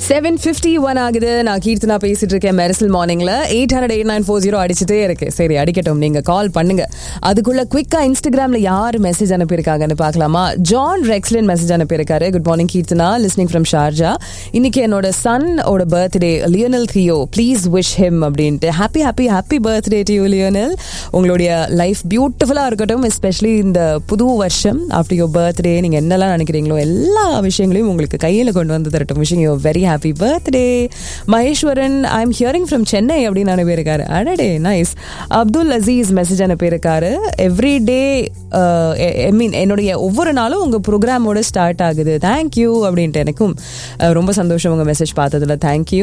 Seven fifty one ஆகுது நான் கீர்த்தனா பேசிட்டு இருக்கேன் மெரிசல் மார்னிங்ல eight hundred eight nine four zero அடிச்சுட்டே இருக்கு சரி அடிக்கட்டும் நீங்க கால் பண்ணுங்க அதுக்குள்ள குவிக்கா இன்ஸ்டாகிராம்ல யார் மெசேஜ் அனுப்பியிருக்காங்கன்னு பார்க்கலாமா ஜான் ரெக்ஸ்லின் மெசேஜ் அனுப்பியிருக்காரு good morning Keerthana listening from Sharjah இன்னைக்கு என்னோட சன் ஓட birthday Lionel Theo please wish him அப்படின்ட்டு happy happy happy birthday to you Lionel உங்களுடைய லைஃப் பியூட்டிஃபுல்லா இருக்கட்டும் எஸ்பெஷலி இந்த புது வருஷம் ஆஃப்டர் யோர் பர்த்டே நீங்க என்னெல்லாம் நினைக்கிறீங்களோ எல்லா விஷயங்களையும் உங்களுக்கு கையில கொண்டு வந்து தரட்டும் விஷயம் you very happy birthday Maheswaran I am hearing from Chennai அப்படின்னு அனுப்பியிருக்காரு அடடே நைஸ் அப்துல் அசீஸ் மெசேஜ் அனுப்பியிருக்காரு எவ்ரி டே ஐ மீன் என்னுடைய ஒவ்வொரு நாளும் உங்கள் ப்ரோக்ராமோட ஸ்டார்ட் ஆகுது தேங்க்யூ அப்படின்ட்டு எனக்கும் அஹ், ரொம்ப சந்தோஷம் உங்கள் மெசேஜ் பார்த்ததுல தேங்க்யூ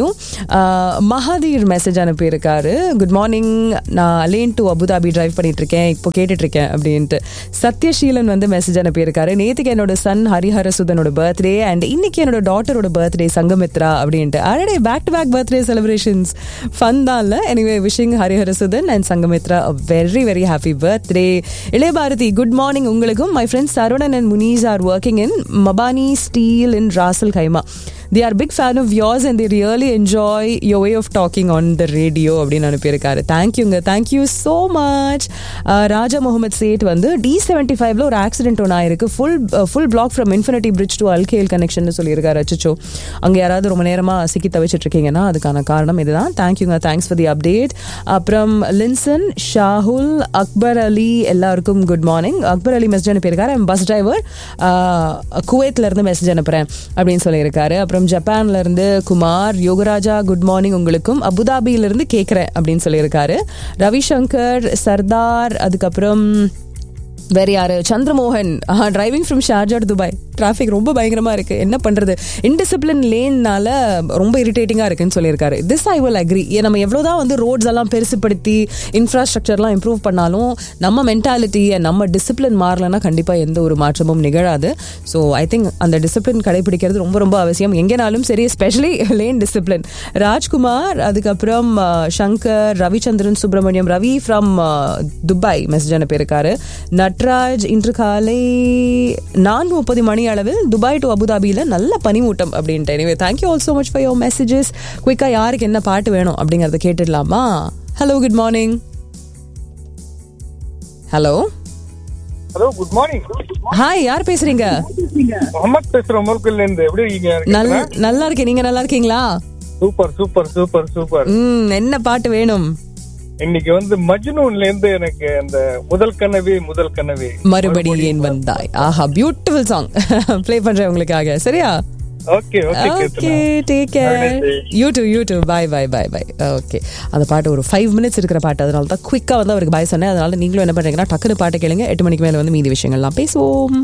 மகாதீர் மெசேஜ் அனுப்பியிருக்காரு குட் மார்னிங் நான் அலேன் டு அபுதாபி டிரைவ் பண்ணிட்டு இருக்கேன் இப்போ கேட்டுட்டு இருக்கேன் அப்படின்ட்டு சத்யஷீலன் வந்து மெசேஜ் அனுப்பியிருக்காரு நேத்துக்கு என்னோட சன் ஹரிஹரசுதனோட பர்த்டே அண்ட் இன்னைக்கு என்னோட டாட்டரோட பர்த்டே சங்கமித்ரா அப்படின்ட்டு அடடே back to back birthday celebrations fun தான் இல்லை anyway wishing Hariharasudhan and Sangamithra very very happy birthday Ilaiya Bharathi good morning உங்களுக்கும் my friends Saravanan and Munees are working in Mabani steel in Ras al Khaimah they are big fan of yours and they really enjoy your way of talking on the radio அப்படின்னு அனுப்பியிருக்காரு தேங்க்யூங்க thank you so much Raja Mohammed Sait வந்து T seventy ஃபைவ்ல ஒரு accident ஒன்று ஆயிருக்கு full full block from infinity bridge to Al Khail connection சொல்லியிருக்காரு அச்சோ அங்கே யாராவது ரொம்ப நேரமாக சிக்கி தவிச்சிட்டு இருக்கீங்கன்னா அதுக்கான காரணம் இதுதான் தேங்க்யூங்க தேங்க்ஸ் ஃபார் தி அப்டேட் அப்புறம் லின்சன் ஷாகுல் அக்பர் அலி எல்லாருக்கும் good morning Akbar Ali message அனுப்பியிருக்காரு பஸ் டிரைவர் குவைத்ல இருந்து மெசேஜ் அனுப்புறேன் அப்படின்னு சொல்லியிருக்காரு அப்புறம் ஜப்பான்ல இருந்து குமார் யோகராஜா குட் மார்னிங் உங்களுக்கும் அபுதாபியில இருந்து கேட்குறேன் அப்படின்னு சொல்லியிருக்காரு ரவிசங்கர் சர்தார் அதுக்கப்புறம் வேற யாரு Chandramohan driving from Sharjah to Dubai traffic ரொம்ப பயங்கரமா இருக்கு என்ன பண்றது இன்டிசிப்ளின் லேன்னால ரொம்ப இரிட்டேட்டிங்கா இருக்குன்னு சொல்லியிருக்காரு திஸ் ஐ வில் அக்ரி நம்ம எவ்வளவுதான் வந்து ரோட்ஸ் எல்லாம் பெருசுப்படுத்தி இன்ஃப்ராஸ்ட்ரக்சர்லாம் இம்ப்ரூவ் பண்ணாலும் நம்ம மென்டாலிட்டி நம்ம டிசிப்ளின் மாறலன்னா கண்டிப்பா எந்த ஒரு மாற்றமும் நிகழாது ஸோ ஐ திங்க் அந்த டிசிப்ளின் கடைபிடிக்கிறது ரொம்ப ரொம்ப அவசியம் எங்கேனாலும் சரி ஸ்பெஷலி லேன் டிசிப்ளின் ராஜ்குமார் அதுக்கப்புறம் அஹ், Shankar Ravichandran Subramaniam Ravi from Dubai message அனுப்பியிருக்காரு நட்ராஜ் இன்று காலை நான்கு முப்பது மணி அளவில் துபாய் டு அபுதாபியில் நல்ல பனிமூட்டம் அப்படின்ட்டு எனவே thank you also much for your messages குயிக்காக யாருக்கு என்ன பாட்டு வேணும் அப்படிங்கறத கேட்டுடலாமா hello good morning hello hello good morning hi யார் பேசுறீங்க முகமது பேசுறேன் மோல்குல்ல இருந்து எப்படி இருக்கீங்க நல் நல்லா இருக்கேன் நீங்க நல்லா இருக்கீங்களா சூப்பர் சூப்பர் சூப்பர் சூப்பர் ம் என்ன பாட்டு வேணும் இன்னைக்கு வந்து மஜ்னூன்ல இருந்து எனக்கு அந்த முதல் கனவே முதல் கனவே மறுபடி ஏன் வந்தாய் ஆஹா பியூட்டிஃபுல் சாங் ப்ளே பண்றேன் உங்களுக்காக சரியா okay okay okay take care you too you too bye bye bye bye okay அந்த பாட்டு ஒரு ஃபைவ் மினிட்ஸ் இருக்கிற பாட்டு அதனால தான் குயிக்காக வந்து அவருக்கு பாய் சொன்னேன் அதனால நீங்களும் என்ன பண்றீங்கன்னா டக்குனு பாட்டு கேளுங்க எட்டு மணிக்கு மேலே வந்து மீதி விஷயங்கள்லாம் பேசுவோம்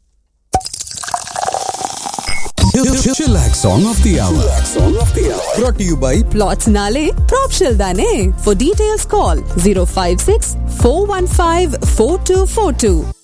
Chillax Song of the Hour. Song of the Hour. Brought to you by பிளாட்ஸ்னாலே ப்ராப்ஷல் தானே for details call zero five six four one five four two four two